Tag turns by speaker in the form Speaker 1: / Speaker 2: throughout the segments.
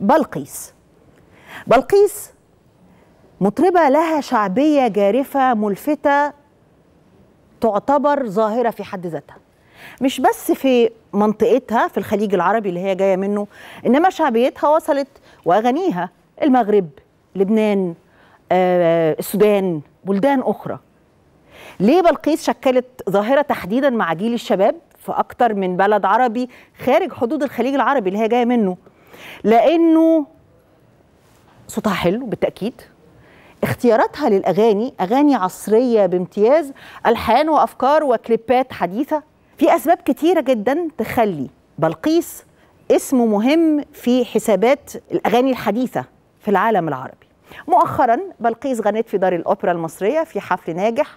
Speaker 1: بلقيس بلقيس مطربة لها شعبية جارفة ملفتة تعتبر ظاهرة في حد ذاتها مش بس في منطقتها في الخليج العربي اللي هي جاية منه إنما شعبيتها وصلت وأغانيها المغرب لبنان آه، السودان بلدان أخرى ليه بلقيس شكلت ظاهرة تحديدا مع جيل الشباب في أكتر من بلد عربي خارج حدود الخليج العربي اللي هي جاية منه لأنه صوتها حلو بالتأكيد اختياراتها للأغاني أغاني عصرية بامتياز ألحان وأفكار وكليبات حديثة في أسباب كتيرة جدا تخلي بلقيس اسمه مهم في حسابات الأغاني الحديثة في العالم العربي مؤخرا بلقيس غنت في دار الأوبرا المصرية في حفل ناجح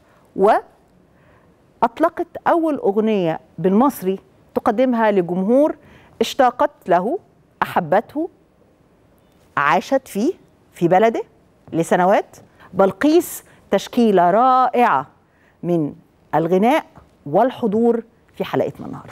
Speaker 1: وأطلقت أول أغنية بالمصري تقدمها لجمهور اشتاقت له أحبته عاشت فيه في بلده لسنوات بلقيس تشكيلة رائعة من الغناء والحضور في حلقتنا النهارده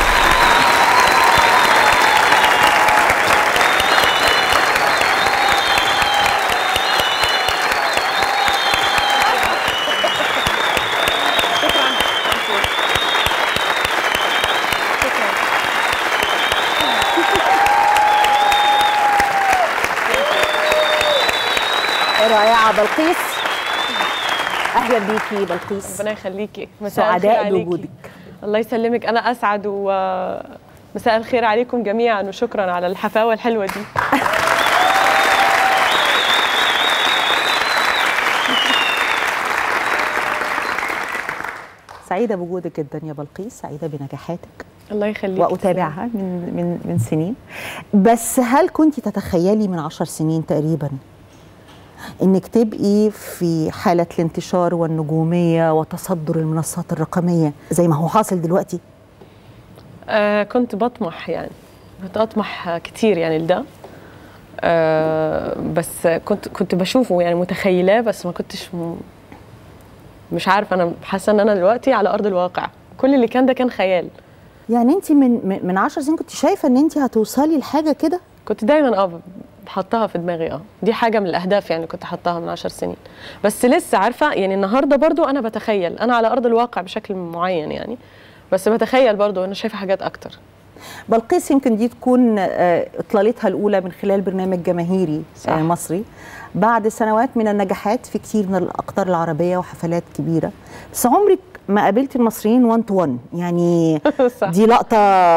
Speaker 1: رائعة بلقيس أهلا بيكي بلقيس
Speaker 2: ربنا يخليكي مساء الخير
Speaker 1: سعداء
Speaker 2: عليكي.
Speaker 1: بوجودك
Speaker 2: الله يسلمك انا اسعد ومساء الخير عليكم جميعا وشكرا على الحفاوه الحلوه دي
Speaker 1: سعيدة بوجودك جدا يا بلقيس سعيدة بنجاحاتك
Speaker 2: الله يخليك
Speaker 1: وأتابعها من من من سنين بس هل كنت تتخيلي من عشر سنين تقريبا انك تبقي في حالة الانتشار والنجومية وتصدر المنصات الرقمية زي ما هو حاصل دلوقتي
Speaker 2: آه كنت بطمح يعني كنت اطمح كتير يعني لده آه بس كنت كنت بشوفه يعني متخيلاه بس ما كنتش م... مش عارفه انا حاسه ان انا دلوقتي على ارض الواقع كل اللي كان ده كان خيال
Speaker 1: يعني انت من من- من عشر سنين كنت شايفة ان انت هتوصلي لحاجة كده
Speaker 2: كنت دايما اه بحطها في دماغي اه دي حاجه من الاهداف يعني كنت حطاها من عشر سنين بس لسه عارفه يعني النهارده برضو انا بتخيل انا على ارض الواقع بشكل معين يعني بس بتخيل برضو انا شايفه حاجات اكتر
Speaker 1: بلقيس يمكن دي تكون آه، اطلالتها الاولى من خلال برنامج جماهيري
Speaker 2: صح.
Speaker 1: آه، مصري بعد سنوات من النجاحات في كتير من الاقطار العربيه وحفلات كبيره بس عمرك ما قابلت المصريين 1 تو 1 يعني
Speaker 2: صح.
Speaker 1: دي لقطه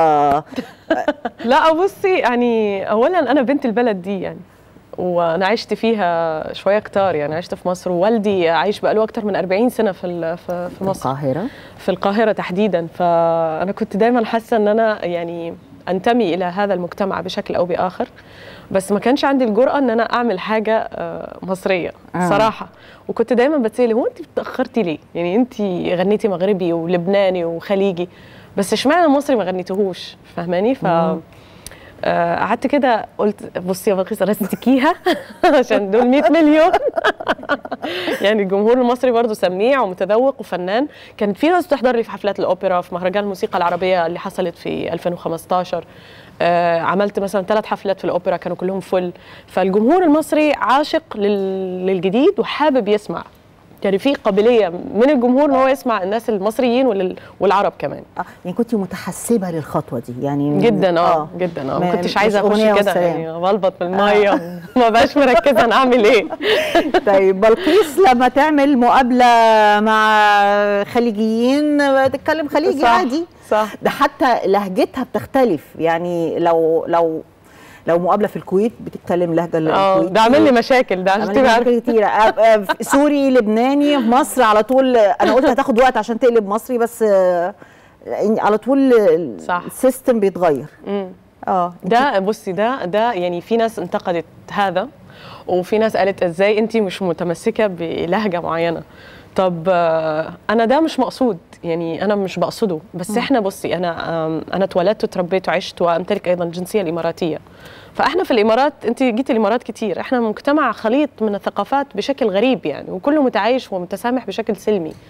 Speaker 2: لا بصي يعني اولا انا بنت البلد دي يعني وانا عشت فيها شويه كتار يعني عشت في مصر ووالدي عايش بقاله اكتر من 40 سنه في ال- في في مصر
Speaker 1: القاهره
Speaker 2: في القاهرة تحديدا فأنا كنت دايما حاسة أن أنا يعني أنتمي إلى هذا المجتمع بشكل أو بآخر بس ما كانش عندي الجرأة أن أنا أعمل حاجة آه، مصرية
Speaker 1: آه.
Speaker 2: صراحة وكنت دايما بتسألي هو أنت اتأخرتي ليه؟ يعني أنت غنيتي مغربي ولبناني وخليجي بس اشمعنى مصري ما غنيتهوش فاهماني؟ ف آه، قعدت كده قلت بصي يا بلقيس انا استكيها عشان دول 100 مليون يعني الجمهور المصري برضو سميع ومتذوق وفنان كانت في ناس تحضر لي في حفلات الاوبرا في مهرجان الموسيقى العربيه اللي حصلت في 2015 آه عملت مثلا ثلاث حفلات في الاوبرا كانوا كلهم فل فالجمهور المصري عاشق لل- للجديد وحابب يسمع يعني في قابليه من الجمهور ان هو يسمع الناس المصريين ولل- والعرب كمان
Speaker 1: آه، يعني كنت متحسبه للخطوه دي يعني
Speaker 2: جدا اه جدا اه
Speaker 1: ما-
Speaker 2: ما كنتش
Speaker 1: مش
Speaker 2: عايزه اخش
Speaker 1: أغنية
Speaker 2: كده
Speaker 1: والسلام.
Speaker 2: يعني بلبط من الميه ما بقاش مركزه انا اعمل ايه
Speaker 1: طيب بلقيس لما تعمل مقابله مع خليجيين تتكلم خليجي
Speaker 2: صح،
Speaker 1: عادي
Speaker 2: صح
Speaker 1: ده حتى لهجتها بتختلف يعني لو لو لو مقابله في الكويت بتتكلم لهجه
Speaker 2: اه
Speaker 1: الكويت
Speaker 2: ده عامل لي مشاكل ده عشان
Speaker 1: عمل
Speaker 2: تبقى عارف
Speaker 1: مشاكل كتيرة آه، آه، سوري لبناني في مصر على طول انا قلت هتاخد وقت عشان تقلب مصري بس آه، على طول
Speaker 2: صح.
Speaker 1: السيستم بيتغير
Speaker 2: مم.
Speaker 1: اه
Speaker 2: ده بصي ده ده يعني في ناس انتقدت هذا وفي ناس قالت ازاي انت مش متمسكه بلهجه معينه طب آه، انا ده مش مقصود يعني انا مش بقصده بس احنا بصي انا آم، انا اتولدت وتربيت وعشت وامتلك ايضا الجنسيه الاماراتيه فاحنا في الامارات انت جيتي الامارات كتير احنا مجتمع خليط من الثقافات بشكل غريب يعني وكله متعايش ومتسامح بشكل سلمي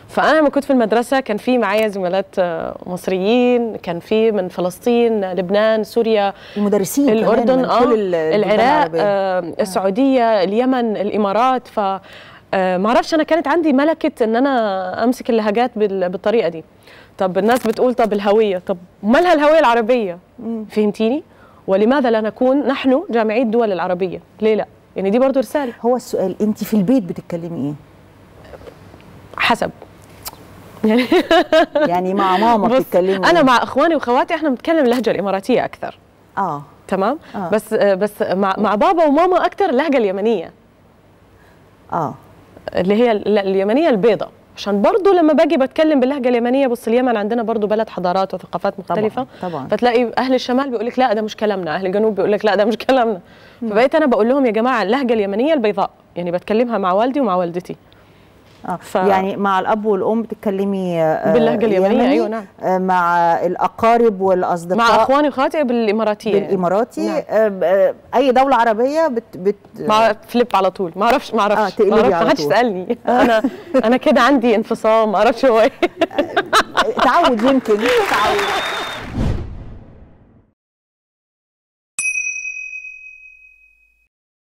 Speaker 2: فانا لما كنت في المدرسه كان في معايا زملات آه، مصريين كان في من فلسطين لبنان سوريا
Speaker 1: المدرسين كمان
Speaker 2: الاردن
Speaker 1: من
Speaker 2: اه
Speaker 1: كل ال- البلدان
Speaker 2: العراق
Speaker 1: العربية.
Speaker 2: آه السعوديه اليمن الامارات ف آه، معرفش انا كانت عندي ملكه ان انا امسك اللهجات بال- بالطريقه دي طب الناس بتقول طب الهويه طب مالها الهويه العربيه فهمتيني ولماذا لا نكون نحن جامعي الدول العربيه ليه لا يعني دي برضو رساله
Speaker 1: هو السؤال انت في البيت بتتكلمي ايه
Speaker 2: حسب يعني
Speaker 1: يعني مع ماما
Speaker 2: بص
Speaker 1: بتتكلمي
Speaker 2: انا
Speaker 1: إيه؟
Speaker 2: مع اخواني وخواتي احنا بنتكلم اللهجه الاماراتيه اكثر
Speaker 1: اه
Speaker 2: تمام
Speaker 1: آه.
Speaker 2: بس آه، بس مع مع بابا وماما اكثر اللهجه اليمنيه
Speaker 1: اه
Speaker 2: اللي هي ال- اليمنيه البيضاء عشان برضو لما باجي بتكلم باللهجه اليمنيه بص اليمن عندنا برضو بلد حضارات وثقافات مختلفه
Speaker 1: طبعاً.
Speaker 2: فتلاقي اهل الشمال بيقول لك لا ده مش كلامنا اهل الجنوب بيقول لك لا ده مش كلامنا فبقيت انا بقول لهم يا جماعه اللهجه اليمنيه البيضاء يعني بتكلمها مع والدي ومع والدتي
Speaker 1: اه
Speaker 2: ف-
Speaker 1: يعني مع الاب والام بتتكلمي آه،
Speaker 2: باللهجة اليمنية،
Speaker 1: يمني،
Speaker 2: أيوة نعم.
Speaker 1: آه، مع الاقارب والاصدقاء
Speaker 2: مع اخواني وخواتي بالاماراتيه
Speaker 1: بالاماراتي
Speaker 2: نعم.
Speaker 1: آه، آه، اي دوله عربيه بت, بت
Speaker 2: مع فليب على طول ما اعرفش ما
Speaker 1: آه،
Speaker 2: اعرفش
Speaker 1: تقلبي
Speaker 2: ما اعرفش
Speaker 1: على
Speaker 2: ما حدش
Speaker 1: طول.
Speaker 2: سالني انا انا كده عندي انفصام ما اعرفش هو ايه
Speaker 1: تعود يمكن تعود